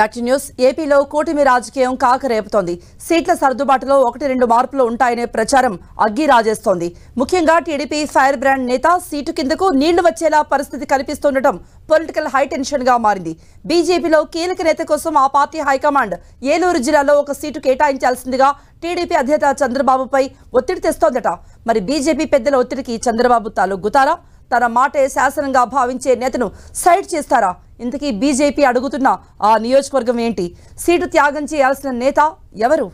back to news ఏపీలో కూటమి రాజకీయం కాకరేపుతోంది సీట్ల సర్దుబాటులో ఒకటి రెండు మార్పులు ఉంటాయనే ప్రచారం అగ్గి రాజేస్తోంది ముఖ్యంగా టీడీపీ ఫైర్ బ్రాండ్ నేత సీటు కిందకు నీళ్లు వచ్చేలా పరిస్థితి కనిపిస్తుండటం పొలిటికల్ హైటెన్షన్ గా మారింది బీజేపీలో కీలక నేత కోసం ఆ పార్టీ హైకమాండ్ ఏలూరు జిల్లాలో ఒక సీటు కేటాయించాల్సిందిగా టీడీపీ అధినేత చంద్రబాబుపై ఒత్తిడి తెస్తోందట మరి బీజేపీ పెద్దల ఒత్తిడికి చంద్రబాబు తాలొగ్గుతారా తన మాటే శాసనంగా భావించే నేతను సైడ్ చేస్తారా ఇంతకీ బీజేపీ అడుగుతున్న ఆ నియోజకవర్గం ఏంటి సీటు త్యాగం చేయాల్సిన నేత ఎవరు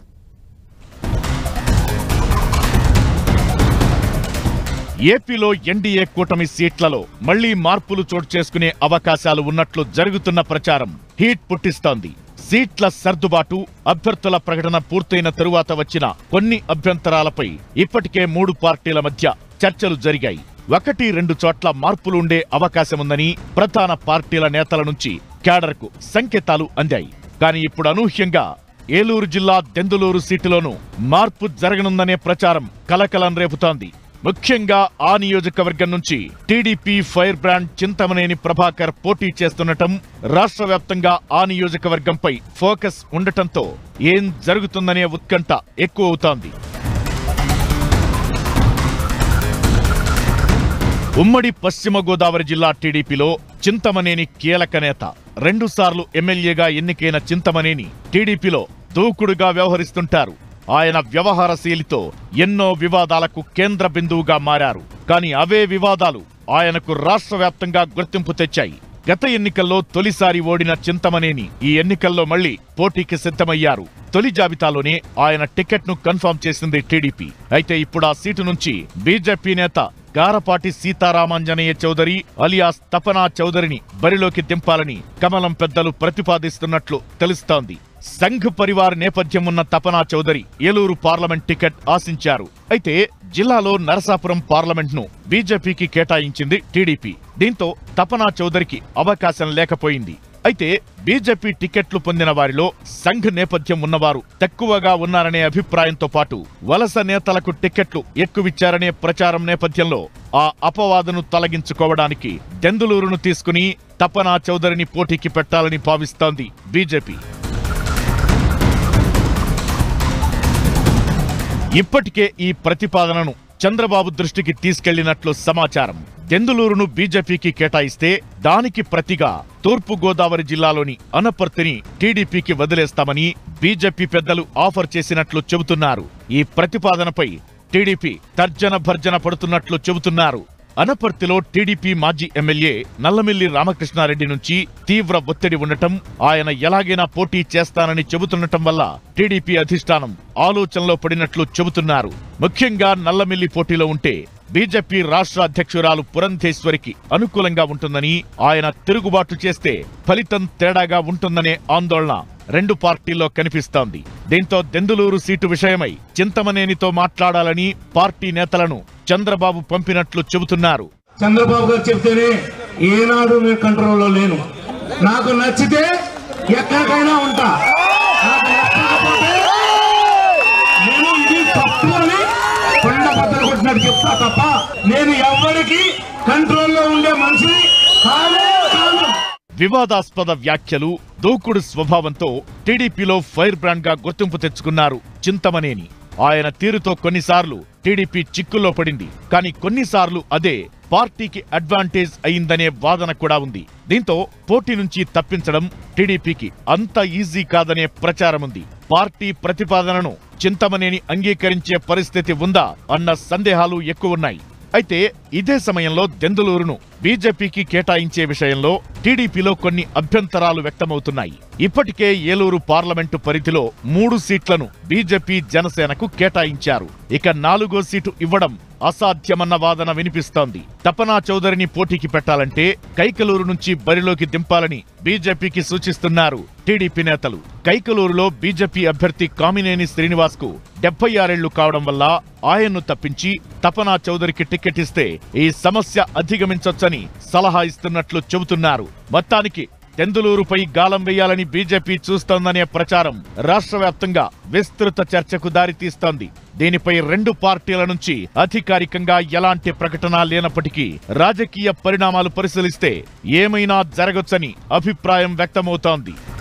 ఏపీలో ఎన్డీఏ కూటమి సీట్లలో మళ్లీ మార్పులు చోటు చేసుకునే అవకాశాలు ఉన్నట్లు జరుగుతున్న ప్రచారం హీట్ పుట్టిస్తోంది సీట్ల సర్దుబాటు అభ్యర్థుల ప్రకటన పూర్తయిన తరువాత వచ్చిన కొన్ని అభ్యంతరాలపై ఇప్పటికే మూడు పార్టీల మధ్య చర్చలు జరిగాయి ఒకటి రెండు చోట్ల మార్పులు ఉండే అవకాశముందని ప్రధాన పార్టీల నేతల నుంచి క్యాడర్కు సంకేతాలు అందాయి కానీ ఇప్పుడు అనూహ్యంగా ఏలూరు జిల్లా దెందులూరు సీటులోనూ మార్పు జరగనుందనే ప్రచారం కలకలం రేపుతోంది ముఖ్యంగా ఆ నియోజకవర్గం నుంచి TDP fire brand Chintamaneni Prabhakar పోటీ చేస్తుండటం రాష్ట్ర వ్యాప్తంగా ఆ నియోజకవర్గంపై ఫోకస్ ఉండటంతో ఏం జరుగుతుందనే ఉత్కంఠ ఎక్కువ అవుతోంది ఉమ్మడి పశ్చిమ గోదావరి జిల్లా టీడీపీలో చింతమనేని కీలక నేత రెండుసార్లు ఎమ్మెల్యేగా ఎన్నికైన చింతమనేని టీడీపీలో దూకుడుగా వ్యవహరిస్తుంటారు ఆయన వ్యవహార శైలితో ఎన్నో వివాదాలకు కేంద్ర బిందువుగా మారారు కానీ అవే వివాదాలు ఆయనకు రాష్ట్ర వ్యాప్తంగా గుర్తింపు తెచ్చాయి గత ఎన్నికల్లో తొలిసారి ఓడిన చింతమనేని ఈ ఎన్నికల్లో మళ్లీ పోటీకి సిద్ధమయ్యారు తొలి జాబితాలోనే ఆయన టికెట్ను కన్ఫర్మ్ చేసింది టీడీపీ అయితే ఇప్పుడు ఆ సీటు నుంచి బీజేపీ నేత గారపాటి సీతారామాంజనేయ చౌదరి అలియాస్ తపనా చౌదరిని బరిలోకి దింపాలని కమలం పెద్దలు ప్రతిపాదిస్తున్నట్లు తెలుస్తోంది సంఘ్ పరివార్ నేపథ్యం ఉన్న తపనా చౌదరి ఏలూరు పార్లమెంట్ టికెట్ ఆశించారు అయితే జిల్లాలో నరసాపురం పార్లమెంట్ ను బీజేపీకి కేటాయించింది టీడీపీ దీంతో తపనా చౌదరికి అవకాశం లేకపోయింది అయితే బీజేపీ టికెట్లు పొందిన వారిలో సంఘ్ నేపథ్యం ఉన్నవారు తక్కువగా ఉన్నారనే అభిప్రాయంతో పాటు వలస నేతలకు టికెట్లు ఎక్కువిచ్చారనే ప్రచారం నేపథ్యంలో ఆ అపవాదును తొలగించుకోవడానికి దెందులూరును తీసుకుని తపనా చౌదరిని పోటీకి పెట్టాలని భావిస్తోంది బీజేపీ ఇప్పటికే ఈ ప్రతిపాదనను చంద్రబాబు దృష్టికి తీసుకెళ్లినట్లు సమాచారం దెందులూరును బీజేపీకి కేటాయిస్తే దానికి ప్రతిగా తూర్పు గోదావరి జిల్లాలోని అనపర్తిని టీడీపీకి వదిలేస్తామని బీజేపీ పెద్దలు ఆఫర్ చేసినట్లు చెబుతున్నారు ఈ ప్రతిపాదనపై టీడీపీ తర్జన భర్జన పడుతున్నట్లు చెబుతున్నారు అనపర్తిలో టీడీపీ మాజీ ఎమ్మెల్యే నల్లమిల్లి రామకృష్ణారెడ్డి నుంచి తీవ్ర ఒత్తిడి ఉండటం ఆయన ఎలాగైనా పోటీ చేస్తానని చెబుతుండటం వల్ల టీడీపీ అధిష్టానం ఆలోచనలో పడినట్లు చెబుతున్నారు ముఖ్యంగా నల్లమిల్లి పోటీలో ఉంటే బీజేపీ రాష్ట్ర అధ్యక్షురాలు పురంధేశ్వరికి అనుకూలంగా ఉంటుందని ఆయన తిరుగుబాటు చేస్తే ఫలితం తేడాగా ఉంటుందనే ఆందోళన రెండు పార్టీల్లో కనిపిస్తోంది దీంతో దెందులూరు సీటు విషయమై చింతమనేనితో మాట్లాడాలని పార్టీ నేతలను చంద్రబాబు పంపినట్లు చెబుతున్నారు చంద్రబాబు గారు చెప్తేనే ఏనాడు నేను కంట్రోల్లో లేను నాకు నచ్చితే ఎక్కడికైనా ఉంటా నాకు నచ్చకపోతే నేను ఇది తప్పు అని కొండ బద్దలు కొట్టినట్టు చెప్తా తప్ప నేను ఎవరికి కంట్రోల్లో ఉండే మనిషిని కానే కాను వివాదాస్పద వ్యాఖ్యలు దూకుడు స్వభావంతో టీడీపీలో ఫైర్ బ్రాండ్ గా గుర్తింపు తెచ్చుకున్నారు చింతమనేని ఆయన తీరుతో కొన్నిసార్లు టీడీపీ చిక్కుల్లో పడింది కానీ కొన్నిసార్లు అదే పార్టీకి అడ్వాంటేజ్ అయిందనే వాదన కూడా ఉంది దీంతో పోటీ నుంచి తప్పించడం టీడీపీకి అంత ఈజీ కాదనే ప్రచారం ఉంది పార్టీ ప్రతిపాదనను చింతమనేని అంగీకరించే పరిస్థితి ఉందా అన్న సందేహాలు ఎక్కువున్నాయి అయితే ఇదే సమయంలో దెందులూరును బీజేపీకి కేటాయించే విషయంలో టీడీపీలో కొన్ని అభ్యంతరాలు వ్యక్తమవుతున్నాయి ఇప్పటికే ఏలూరు పార్లమెంటు పరిధిలో మూడు సీట్లను బీజేపీ జనసేనకు కేటాయించారు ఇక నాలుగో సీటు ఇవ్వడం అసాధ్యమన్న వాదన వినిపిస్తోంది తపనా చౌదరిని పోటీకి పెట్టాలంటే కైకలూరు నుంచి బరిలోకి దింపాలని బీజేపీకి సూచిస్తున్నారు టీడీపీ నేతలు కైకలూరులో బీజేపీ అభ్యర్థి కామినేని శ్రీనివాస్ కు డెబ్బై ఆరేళ్లు కావడం వల్ల ఆయన్ను తప్పించి తపనా చౌదరికి టికెట్ ఇస్తే ఈ సమస్య అధిగమించొచ్చని సలహా ఇస్తున్నట్లు చెబుతున్నారు మొత్తానికి తెందులూరుపై గాలం వేయాలని బీజేపీ చూస్తోందనే ప్రచారం రాష్ట్ర వ్యాప్తంగా విస్తృత చర్చకు దారితీస్తోంది దీనిపై రెండు పార్టీల నుంచి అధికారికంగా ఎలాంటి ప్రకటన లేనప్పటికీ రాజకీయ పరిణామాలు పరిశీలిస్తే ఏమైనా జరగొచ్చని అభిప్రాయం వ్యక్తమవుతోంది